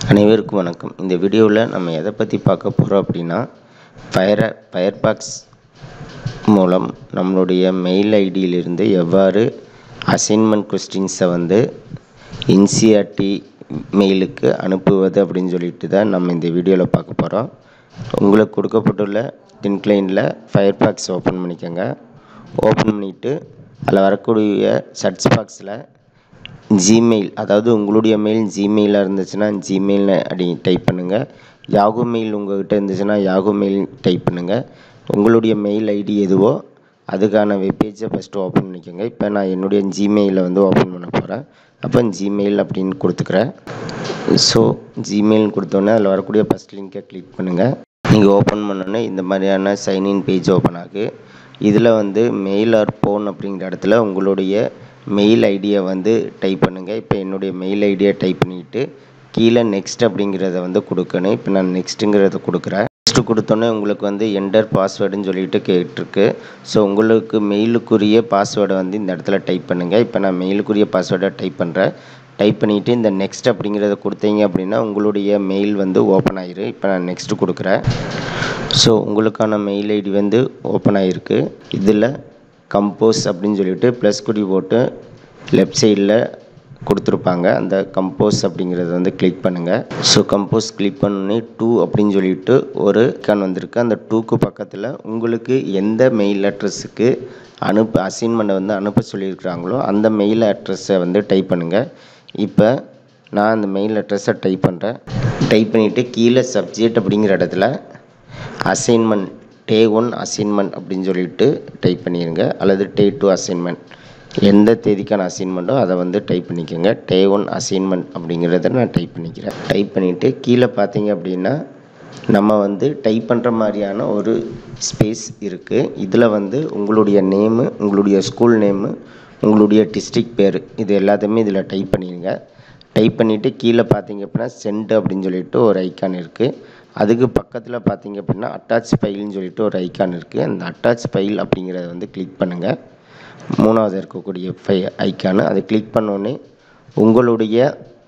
அனைவருக்கும் வணக்கம் இந்த வீடியோவில் நம்ம எதை பற்றி பார்க்க போகிறோம் அப்படின்னா ஃபயர ஃபயர்பாக்ஸ் மூலம் நம்மளுடைய மெயில் ஐடியிலிருந்து எவ்வாறு அசைன்மெண்ட் கொஸ்டின்ஸை வந்து என்சிஆர்டி மெயிலுக்கு அனுப்புவது அப்படின்னு சொல்லிட்டு தான் நம்ம இந்த வீடியோவில் பார்க்க போகிறோம் உங்களுக்கு கொடுக்கப்பட்டுள்ள டின்க்ளைனில் ஃபயர்பாக்ஸ் ஓப்பன் பண்ணிக்கோங்க ஓப்பன் பண்ணிவிட்டு அதில் வரக்கூடிய சர்ச் பாக்ஸில் ஜிமெயில் அதாவது உங்களுடைய மெயில் ஜிமெயிலாக இருந்துச்சுன்னா ஜிமெயில் அப்படி டைப் பண்ணுங்கள் யாகு மெயில் உங்கள்கிட்ட இருந்துச்சுன்னா யாகு மெயில் டைப் பண்ணுங்கள் உங்களுடைய மெயில் ஐடி எதுவோ அதுக்கான வெப்பேஜை ஃபஸ்ட்டு ஓப்பன் பண்ணிக்கோங்க இப்போ நான் என்னுடைய ஜிமெயிலை வந்து ஓப்பன் பண்ண போகிறேன் அப்போ ஜிமெயில் அப்படின்னு கொடுத்துக்கிறேன் ஸோ ஜிமெயில் கொடுத்தோன்னே அதில் வரக்கூடிய ஃபஸ்ட் லிங்கை கிளிக் பண்ணுங்கள் நீங்கள் ஓப்பன் பண்ணோன்னே இந்த மாதிரியான சைன்இன் பேஜ் ஓப்பன் ஆகு இதில் வந்து மெயில் ஆர் ஃபோன் அப்படிங்கிற இடத்துல உங்களுடைய மெயில் ஐடியை வந்து டைப் பண்ணுங்கள் இப்போ என்னுடைய மெயில் ஐடியை டைப் பண்ணிவிட்டு கீழே நெக்ஸ்ட் அப்படிங்கிறத வந்து கொடுக்கணும் இப்போ நான் நெக்ஸ்ட்டுங்கிறத கொடுக்குறேன் நெக்ஸ்ட்டு கொடுத்தோன்னே உங்களுக்கு வந்து என்டர் பாஸ்வேர்டுன்னு சொல்லிட்டு கேட்டிருக்கு ஸோ உங்களுக்கு மெயிலுக்குரிய பாஸ்வேர்டை வந்து இந்த இடத்துல டைப் பண்ணுங்கள் இப்போ நான் மெயிலுக்குரிய பாஸ்வேர்டை டைப் பண்ணுறேன் டைப் பண்ணிவிட்டு இந்த நெக்ஸ்ட் அப்படிங்கிறத கொடுத்தீங்க அப்படின்னா உங்களுடைய மெயில் வந்து ஓப்பன் ஆயிரு இப்போ நான் நெக்ஸ்ட்டு கொடுக்குறேன் ஸோ உங்களுக்கான மெயில் ஐடி வந்து ஓப்பன் ஆகிருக்கு இதில் கம்போஸ் அப்படின்னு சொல்லிட்டு ப்ளஸ் குடி போட்டு லெஃப்ட் சைடில் கொடுத்துருப்பாங்க அந்த கம்போஸ் அப்படிங்கிறத வந்து கிளிக் பண்ணுங்கள் ஸோ கம்போஸ் கிளிக் பண்ணி டூ அப்படின்னு சொல்லிட்டு ஒரு ஐக்கான் வந்திருக்கு அந்த டூக்கு பக்கத்தில் உங்களுக்கு எந்த மெயில் அட்ரஸுக்கு அனுப்ப அசைன்மெண்ட்டை வந்து அனுப்ப சொல்லியிருக்கிறாங்களோ அந்த மெயில் அட்ரஸை வந்து டைப் பண்ணுங்கள் இப்போ நான் அந்த மெயில் அட்ரஸை டைப் பண்ணுறேன் டைப் பண்ணிவிட்டு கீழே சப்ஜெக்ட் அப்படிங்கிற இடத்துல அசைன்மெண்ட் டே ஒன் அசைன்மெண்ட் அப்படின்னு சொல்லிட்டு டைப் பண்ணிடுங்க அல்லது டே டூ அசைன்மெண்ட் எந்த தேதிக்கான அசைன்மெண்ட்டோ அதை வந்து டைப் பண்ணிக்கோங்க டே ஒன் அசைன்மெண்ட் அப்படிங்கிறத நான் டைப் பண்ணிக்கிறேன் டைப் பண்ணிவிட்டு கீழே பார்த்தீங்க அப்படின்னா நம்ம வந்து டைப் பண்ணுற மாதிரியான ஒரு ஸ்பேஸ் இருக்குது இதில் வந்து உங்களுடைய நேமு உங்களுடைய ஸ்கூல் நேமு உங்களுடைய டிஸ்ட்ரிக்ட் பேர் இது எல்லாத்தையுமே இதில் டைப் பண்ணிடுங்க டைப் பண்ணிவிட்டு கீழே பார்த்தீங்க அப்படின்னா சென்ட் அப்படின்னு சொல்லிட்டு ஒரு ஐக்கான் இருக்குது அதுக்கு பக்கத்தில் பார்த்தீங்க அப்படின்னா அட்டாச் ஃபைல்னு சொல்லிட்டு ஒரு ஐக்கான் இருக்குது அந்த அட்டாச் ஃபைல் அப்படிங்கிறத வந்து கிளிக் பண்ணுங்கள் மூணாவது இருக்கக்கூடிய ஃபை ஐக்கானு அதை கிளிக் பண்ணோன்னே உங்களுடைய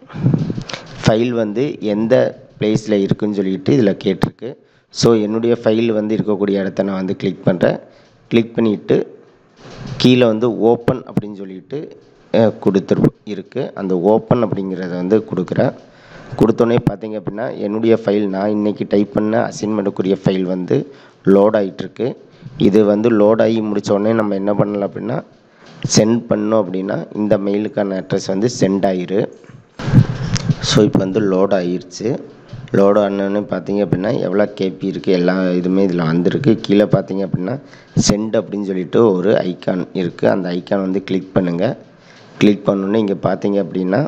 ஃபைல் வந்து எந்த பிளேஸில் இருக்குன்னு சொல்லிட்டு இதில் கேட்டிருக்கு ஸோ என்னுடைய ஃபைல் வந்து இருக்கக்கூடிய இடத்த நான் வந்து கிளிக் பண்ணுறேன் கிளிக் பண்ணிவிட்டு கீழே வந்து ஓப்பன் அப்படின்னு சொல்லிட்டு கொடுத்துரு இருக்குது அந்த ஓப்பன் அப்படிங்கிறத வந்து கொடுக்குறேன் கொடுத்தோன்னே பார்த்தீங்க அப்படின்னா என்னுடைய ஃபைல் நான் இன்றைக்கி டைப் பண்ண அசைன்மெண்ட்டுக்குரிய ஃபைல் வந்து லோட் ஆகிட்டுருக்கு இது வந்து லோட் ஆகி முடித்தோடனே நம்ம என்ன பண்ணலாம் அப்படின்னா சென்ட் பண்ணோம் அப்படின்னா இந்த மெயிலுக்கான அட்ரஸ் வந்து சென்ட் ஆயிரு ஸோ இப்போ வந்து லோட் ஆகிருச்சு லோடு ஆனோன்னு பார்த்தீங்க அப்படின்னா எவ்வளோ கேபி இருக்குது எல்லா இதுவுமே இதில் வந்திருக்கு கீழே பார்த்தீங்க அப்படின்னா சென்ட் அப்படின்னு சொல்லிட்டு ஒரு ஐக்கான் இருக்குது அந்த ஐக்கான் வந்து கிளிக் பண்ணுங்கள் கிளிக் பண்ணோன்னே இங்கே பார்த்தீங்க அப்படின்னா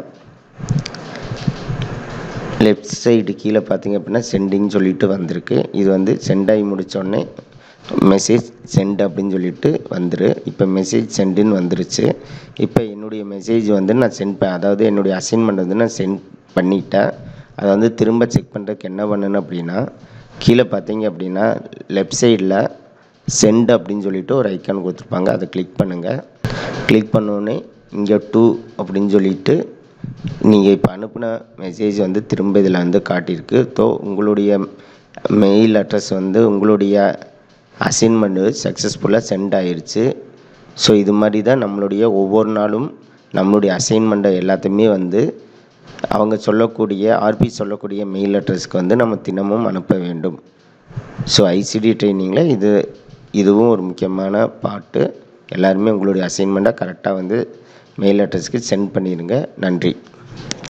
லெஃப்ட் சைடு கீழே பார்த்தீங்க அப்படின்னா சென்டிங் சொல்லிட்டு வந்திருக்கு இது வந்து சென்ட் ஆகி முடித்தோடனே மெசேஜ் சென்ட் அப்படின்னு சொல்லிட்டு வந்துரு இப்போ மெசேஜ் சென்டுன்னு வந்துருச்சு இப்போ என்னுடைய மெசேஜ் வந்து நான் சென்ட் ப அதாவது என்னுடைய அசைன்மெண்ட் வந்து நான் சென்ட் பண்ணிட்டேன் அதை வந்து திரும்ப செக் பண்ணுறதுக்கு என்ன பண்ணணும் அப்படின்னா கீழே பார்த்தீங்க அப்படின்னா லெஃப்ட் சைடில் சென்ட் அப்படின்னு சொல்லிட்டு ஒரு ஐக்கான் கொடுத்துருப்பாங்க அதை கிளிக் பண்ணுங்கள் கிளிக் பண்ணோடனே இங்கே டூ அப்படின்னு சொல்லிட்டு நீங்கள் இப்போ அனுப்பின மெசேஜ் வந்து திரும்ப இதில் வந்து காட்டியிருக்கு ஸோ உங்களுடைய மெயில் அட்ரஸ் வந்து உங்களுடைய அசைன்மெண்ட்டு சக்ஸஸ்ஃபுல்லாக சென்ட் ஆயிடுச்சு ஸோ இது மாதிரி தான் நம்மளுடைய ஒவ்வொரு நாளும் நம்மளுடைய அசைன்மெண்ட்டை எல்லாத்தையுமே வந்து அவங்க சொல்லக்கூடிய ஆர்பி சொல்லக்கூடிய மெயில் அட்ரஸ்க்கு வந்து நம்ம தினமும் அனுப்ப வேண்டும் ஸோ ஐசிடி ட்ரைனிங்கில் இது இதுவும் ஒரு முக்கியமான பாட்டு எல்லாருமே உங்களுடைய அசைன்மெண்ட்டை கரெக்டாக வந்து மெயில் அட்ரஸ்க்கு சென்ட் பண்ணிடுங்க நன்றி